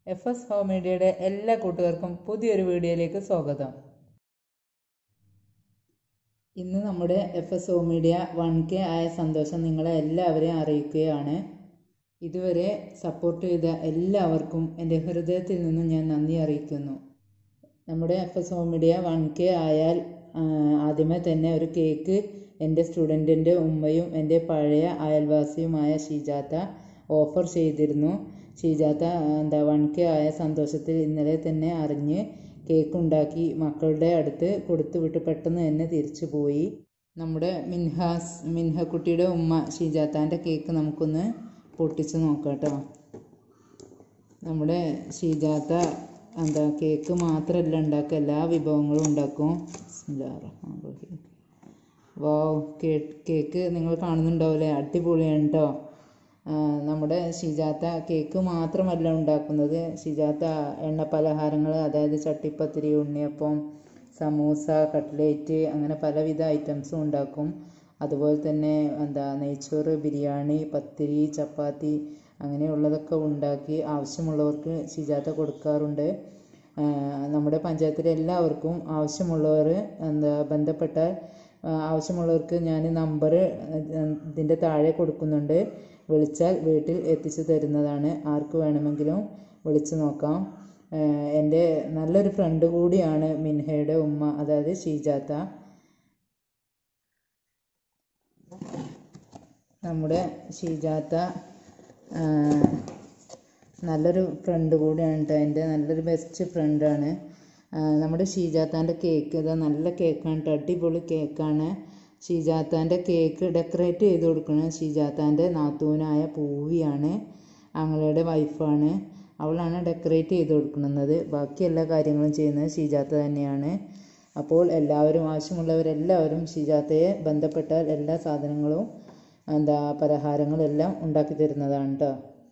F S home മീഡിയയുടെ എല്ലാ കൂട്ടുകാർക്കും പുതിയൊരു വീഡിയോയിലേക്ക് സ്വാഗതം ഇന്ന് നമ്മുടെ F S home media one K ആയ സന്തോഷം നിങ്ങളെ എല്ലാവരെയും അറിയിക്കുകയാണ് ഇതുവരെ സപ്പോർട്ട് ചെയ്ത എല്ലാവർക്കും എൻ്റെ ഹൃദയത്തിൽ നിന്നും ഞാൻ നന്ദി അറിയിക്കുന്നു നമ്മുടെ F S home media one K ആയാൽ ആ, ആദ്യമേ തന്നെ ഒരു കേക്ക് എൻ്റെ സ്റ്റുഡൻറ്റിൻ്റെ ഉമ്മയും എൻ്റെ പഴയ അയൽവാസിയുമായ ഷീജാത്ത ഓഫർ ചെയ്തിരുന്നു ഷീജാത്ത ആ, എന്താ വൺ കെ ആയ സന്തോഷത്തിൽ ഇന്നലെ തന്നെ അറിഞ്ഞ് കേക്ക് ഉണ്ടാക്കി മക്കളുടെ അടുത്ത് കൊടുത്തു വിട്ട് പെട്ടെന്ന് തന്നെ തിരിച്ചു പോയി നമ്മുടെ മിൻഹാസ് മിൻഹക്കുട്ടിയുടെ ഉമ്മ ഷീജാത്താൻ്റെ കേക്ക് നമുക്കൊന്ന് പൊട്ടിച്ച് നോക്കാം കേട്ടോ നമ്മുടെ ഷീജാത്ത എന്താ കേക്ക് മാത്രമല്ല ഉണ്ടാക്കുക എല്ലാ വിഭവങ്ങളും ഉണ്ടാക്കും ബിസ്മില്ലാഹിർറഹ്മാനിർറഹീം. വാവ് കേ- കേക്ക് നിങ്ങൾ കാണുന്നുണ്ടാവില്ലേ അടിപൊളിയാണ് കേട്ടോ നമ്മുടെ ഷിജാത്ത കേക്ക് മാത്രമല്ല ഉണ്ടാക്കുന്നത് ഷിജാത്ത എണ്ണ പലഹാരങ്ങൾ അതായത് ചട്ടിപ്പത്തിരി ഉണ്ണിയപ്പം സമൂസ കട്ട്ലേറ്റ് അങ്ങനെ പലവിധ ഐറ്റംസും ഉണ്ടാക്കും അതുപോലെ തന്നെ എന്താ നെയ്ച്ചോറ് ബിരിയാണി പത്തിരി ചപ്പാത്തി അങ്ങനെയുള്ളതൊക്കെ ഉണ്ടാക്കി ആവശ്യമുള്ളവർക്ക് ഷിജാത്ത കൊടുക്കാറുണ്ട് ആ, നമ്മുടെ പഞ്ചായത്തിലെ എല്ലാവർക്കും ആവശ്യമുള്ളവർ എന്താ ബന്ധപ്പെട്ടാൽ ആ, ആവശ്യമുള്ളവർക്ക് ഞാൻ നമ്പർ ഇതിൻ്റെ താഴെ കൊടുക്കുന്നുണ്ട് വിളിച്ചാൽ വീട്ടിൽ എത്തിച്ചു തരുന്നതാണ് ആർക്ക് വേണമെങ്കിലും വിളിച്ചു നോക്കാം ആ, എൻ്റെ നല്ലൊരു ഫ്രണ്ട് കൂടിയാണ് മിൻഹയുടെ ഉമ്മ അതായത് ഷീജാത്ത നമ്മുടെ ഷീജാത്ത ആ, നല്ലൊരു ഫ്രണ്ട് കൂടിയാണ് കേട്ടോ എൻ്റെ നല്ലൊരു ബെസ്റ്റ് ഫ്രണ്ടാണ് നമ്മുടെ ഷീജാത്താൻ്റെ കേക്ക് ഇതാ നല്ല കേക്കാണ് കേട്ടോ അടിപൊളി കേക്കാണ് ഷീജാത്താൻ്റെ കേക്ക് ഡെക്കറേറ്റ് ചെയ്ത് കൊടുക്കുന്നത് ഷീജാത്താൻ്റെ നാത്തൂനായ പൂവിയാണ് ആങ്ങളുടെ വൈഫാണ് അവളാണ് ഡെക്കറേറ്റ് ചെയ്ത് കൊടുക്കുന്നത് ബാക്കി എല്ലാ കാര്യങ്ങളും ചെയ്യുന്നത് ഷീജാത്ത തന്നെയാണ് അപ്പോൾ എല്ലാവരും ആവശ്യമുള്ളവരെല്ലാവരും ഷീജാത്തയെ ബന്ധപ്പെട്ടാൽ എല്ലാ സാധനങ്ങളും എന്താ പലഹാരങ്ങളെല്ലാം ഉണ്ടാക്കി തരുന്നതാണ് കേട്ടോ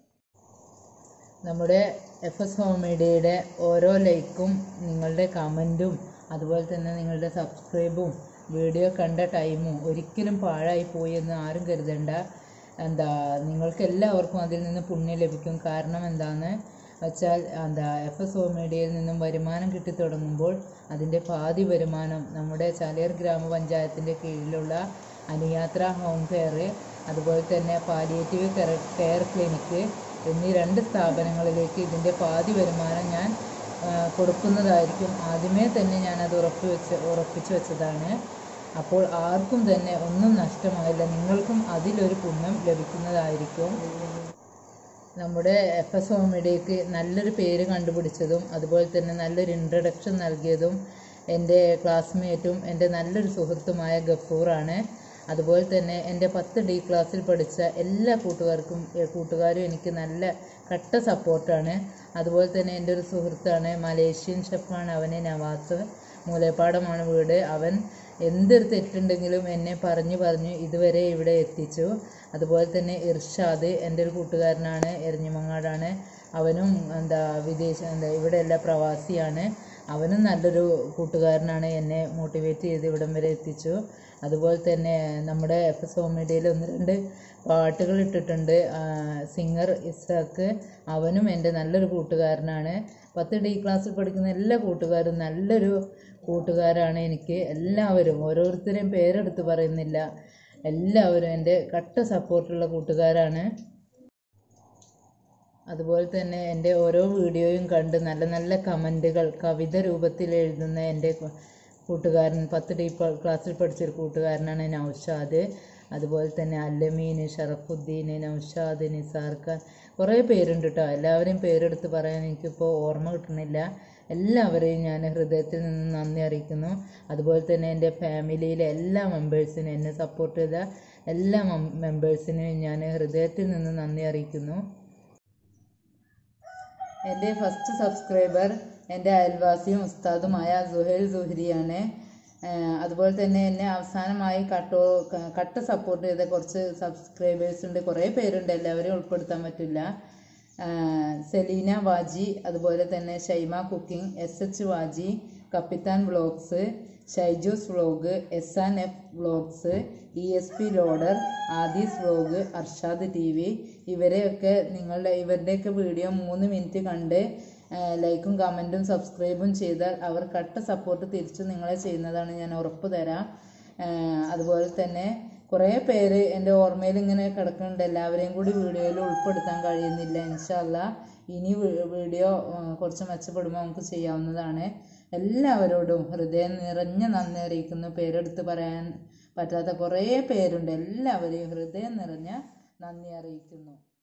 നമ്മുടെ എഫ് എസ് ഹോം മീഡിയയുടെ ഓരോ ലൈക്കും നിങ്ങളുടെ കമൻറ്റും അതുപോലെ തന്നെ നിങ്ങളുടെ സബ്സ്ക്രൈബും വീഡിയോ കണ്ട ടൈമും ഒരിക്കലും പാഴായി പോയി എന്ന് ആരും കരുതണ്ട എന്താ നിങ്ങൾക്ക് എല്ലാവർക്കും അതിൽ നിന്ന് പുണ്യം ലഭിക്കും കാരണം എന്താണെന്ന് വെച്ചാൽ എന്താ എഫ് എസ് ഹോം മീഡിയയിൽ നിന്നും വരുമാനം കിട്ടി തുടങ്ങുമ്പോൾ അതിൻ്റെ പാതി വരുമാനം നമ്മുടെ ചാലിയർ ഗ്രാമപഞ്ചായത്തിൻ്റെ കീഴിലുള്ള അനുയാത്ര ഹോം കെയർ അതുപോലെ തന്നെ പാലിയേറ്റീവ് കെയർ കെയർ ക്ലിനിക്ക് എന്നീ രണ്ട് സ്ഥാപനങ്ങളിലേക്ക് ഇതിൻ്റെ പാതി വരുമാനം ഞാൻ ആ, കൊടുക്കുന്നതായിരിക്കും ആദ്യമേ തന്നെ ഞാനത് ഉറപ്പ് വെച്ച് ഉറപ്പിച്ചു വെച്ചതാണ് അപ്പോൾ ആർക്കും തന്നെ ഒന്നും നഷ്ടമായില്ല നിങ്ങൾക്കും അതിലൊരു പുണ്യം ലഭിക്കുന്നതായിരിക്കും നമ്മുടെ എഫ് എസ് ഹോമിഡിയക്ക് നല്ലൊരു പേര് കണ്ടുപിടിച്ചതും അതുപോലെ തന്നെ നല്ലൊരു ഇൻട്രഡക്ഷൻ നൽകിയതും എൻ്റെ ക്ലാസ്മേറ്റും എൻ്റെ നല്ലൊരു സുഹൃത്തുമായ ഗഫൂറാണ് അതുപോലെ തന്നെ എൻ്റെ പത്ത് ഡി ക്ലാസ്സിൽ പഠിച്ച എല്ലാ കൂട്ടുകാർക്കും ഏ, കൂട്ടുകാരും എനിക്ക് നല്ല കട്ട സപ്പോർട്ടാണ് അതുപോലെ തന്നെ എൻ്റെ ഒരു സുഹൃത്താണ് മലേഷ്യൻ ഷെഫാണ് അവനെ നവാസ് മൂലപ്പാടമാണ് വീട് അവൻ എന്തൊരു തെറ്റുണ്ടെങ്കിലും എന്നെ പറഞ്ഞു പറഞ്ഞു ഇതുവരെ ഇവിടെ എത്തിച്ചു അതുപോലെ തന്നെ ഇർഷാദ് എൻ്റെ ഒരു കൂട്ടുകാരനാണ് എരഞ്ഞിമങ്ങാടാണ് അവനും എന്താ വിദേശ എന്താ ഇവിടെയല്ല പ്രവാസിയാണ് അവനും നല്ലൊരു കൂട്ടുകാരനാണ് എന്നെ മോട്ടിവേറ്റ് ചെയ്ത് ഇവിടം വരെ എത്തിച്ചു അതുപോലെ തന്നെ നമ്മുടെ എഫ് എസ് മീഡിയയിൽ ഒന്ന് രണ്ട് പാട്ടുകൾ ഇട്ടിട്ടുണ്ട് സിംഗർ ഇസാക്ക് അവനും എൻ്റെ നല്ലൊരു കൂട്ടുകാരനാണ് പത്ത് ഡി ക്ലാസ്സിൽ പഠിക്കുന്ന എല്ലാ കൂട്ടുകാരും നല്ലൊരു കൂട്ടുകാരാണ് എനിക്ക് എല്ലാവരും ഓരോരുത്തരെയും പേരെടുത്ത് പറയുന്നില്ല എല്ലാവരും എൻ്റെ കട്ട സപ്പോർട്ടുള്ള കൂട്ടുകാരാണ് അതുപോലെ തന്നെ എൻ്റെ ഓരോ വീഡിയോയും കണ്ട് നല്ല നല്ല കമൻറ്റുകൾ കവിത രൂപത്തിൽ എഴുതുന്ന എൻ്റെ കു- കൂട്ടുകാരൻ പത്ത് ഡി പ- ക്ലാസ്സിൽ പഠിച്ചൊരു കൂട്ടുകാരനാണ് നൗഷാദ് അതുപോലെ തന്നെ അല്ലമീൻ ഷറഫുദ്ദീൻ നൗഷാദ് നിസാർ ഖാൻ കുറേ പേരുണ്ട് കേട്ടോ എല്ലാവരെയും പേരെടുത്ത് പറയാൻ എനിക്കിപ്പോൾ ഓർമ്മ കിട്ടുന്നില്ല എല്ലാവരെയും ഞാൻ ഹൃദയത്തിൽ നിന്ന് നന്ദി അറിയിക്കുന്നു അതുപോലെ തന്നെ എൻ്റെ ഫാമിലിയിലെ എല്ലാ മെമ്പേഴ്സിനും എന്നെ സപ്പോർട്ട് ചെയ്ത എല്ലാ മെമ്പേഴ്സിനും ഞാൻ ഹൃദയത്തിൽ നിന്ന് നന്ദി അറിയിക്കുന്നു എൻ്റെ ഫസ്റ്റ് സബ്സ്ക്രൈബർ എൻ്റെ അയൽവാസിയും ഉസ്താദുമായ സുഹൈൽ സുഹരിയാണ് ഏഹ് അതുപോലെ തന്നെ എന്നെ അവസാനമായി കട്ടോ ക- കട്ട സപ്പോർട്ട് ചെയ്ത കുറച്ച് സബ്സ്ക്രൈബേഴ്സ് ഉണ്ട് കുറേ പേരുണ്ട് എല്ലാവരെയും ഉൾപ്പെടുത്താൻ പറ്റില്ല ഏഹ് സെലീന വാജി അതുപോലെ തന്നെ Shaima cooking S H Vaji കപ്പിത്താൻ vlogs Shaiju's vlog S N F vlogs E S P loader Aadi's vlog Arshad T V ഇവരെയൊക്കെ നിങ്ങളുടെ ഇവരുടെയൊക്കെ വീഡിയോ മൂന്ന് മിനിറ്റ് കണ്ട് ആ, ലൈക്കും കമൻറ്റും സബ്സ്ക്രൈബും ചെയ്താൽ അവർ കട്ട സപ്പോർട്ട് തിരിച്ചു നിങ്ങളെ ചെയ്യുന്നതാണ് ഞാൻ ഉറപ്പ് തരാം ആ, അതുപോലെ തന്നെ കുറേ പേര് എൻ്റെ ഓർമ്മയിൽ ഇങ്ങനെ കിടക്കുന്നുണ്ട് എല്ലാവരെയും കൂടി വീഡിയോയിൽ ഉൾപ്പെടുത്താൻ കഴിയുന്നില്ല ഇൻഷല്ല ഇനി വീ- വീഡിയോ ആ, കുറച്ച് മെച്ചപ്പെടുമ്പോൾ നമുക്ക് ചെയ്യാവുന്നതാണ് എല്ലാവരോടും ഹൃദയം നിറഞ്ഞ നന്ദി അറിയിക്കുന്നു പേരെടുത്ത് പറയാൻ പറ്റാത്ത കുറേ പേരുണ്ട് എല്ലാവരെയും ഹൃദയം നിറഞ്ഞ നന്ദി അറിയിക്കുന്നു